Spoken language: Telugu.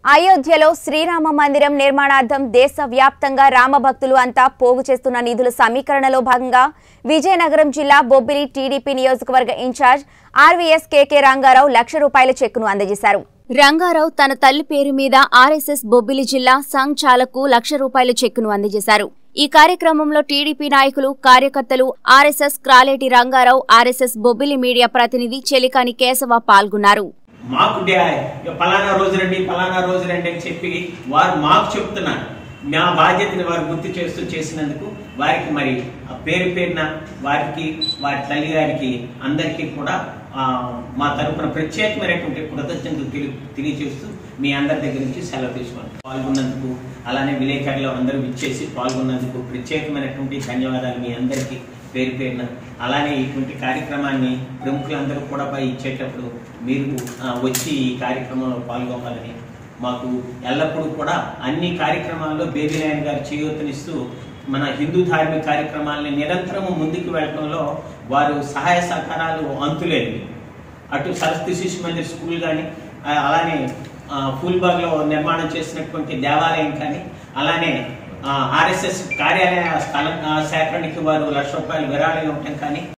అయోధ్యలో శ్రీరామ మందిరం నిర్మాణార్థం దేశవ్యాప్తంగా రామభక్తులు అంతా పోగు చేస్తున్న నిధుల సమీకరణలో భాగంగా విజయనగరం జిల్లా బొబ్బిలి టీడీపీ నియోజకవర్గ in-charge RVS KK Rangarao lakh రూపాయల చెక్కును అందజేశారు రంగారావు తన తల్లి పేరు మీద ఆర్ఎస్ఎస్ బొబ్బిలి జిల్లా సంఘ్ చాలకు లక్ష రూపాయల చెక్కును అందజేశారు ఈ కార్యక్రమంలో టీడీపీ నాయకులు కార్యకర్తలు RSS Kraleti Rangarao RSS Bobbili media ప్రతినిధి చెలికాని కేశవ పాల్గొన్నారు మాకు డే- పలానా రోజు రండి పలానా రోజు రండి అని చెప్పి వారు మాకు చెప్తున్నారు మా బాధ్యతని వారు గుర్తు చేస్తూ చేసినందుకు వారికి మరి ఆ పేరు పేరున వారికి వారి తల్లి గారికి అందరికీ కూడా ఆ, మా తరపున ప్రత్యేకమైనటువంటి కృతజ్ఞతలు తెలి తెలియజేస్తూ మీ అందరి దగ్గర నుంచి సెలవు తీసుకోండి పాల్గొన్నందుకు అలానే విలేకరులు అందరూ ఇచ్చేసి పాల్గొన్నందుకు ప్రత్యేకమైనటువంటి ధన్యవాదాలు మీ అందరికీ పేరు పేరున అలానే ఇటువంటి కార్యక్రమాన్ని ప్రముఖులందరూ కూడా పై ఇచ్చేటప్పుడు మీరు ఆ, వచ్చి ఈ కార్యక్రమంలో పాల్గొనాలని మాకు ఎల్లప్పుడూ కూడా అన్ని కార్యక్రమాల్లో బేబీ నాయన్ గారు చేయూతనిస్తూ మన హిందూ ధార్మిక కార్యక్రమాలని నిరంతరము ముందుకు వెళ్ళడంలో వారు సహాయ సహకారాలు అంతులేనివి అటు సరస్వతి శిశు మందిర్ స్కూల్ కానీ అలానే ఆ, ఫూల్బాగ్లో నిర్మాణం చేసినటువంటి దేవాలయం కానీ అలానే ఆర్ఎస్ఎస్ కార్యాలయ స్థలం ఆ, సేకరణకి వారు లక్ష రూపాయలు విరాళం ఇవ్వటం కానీ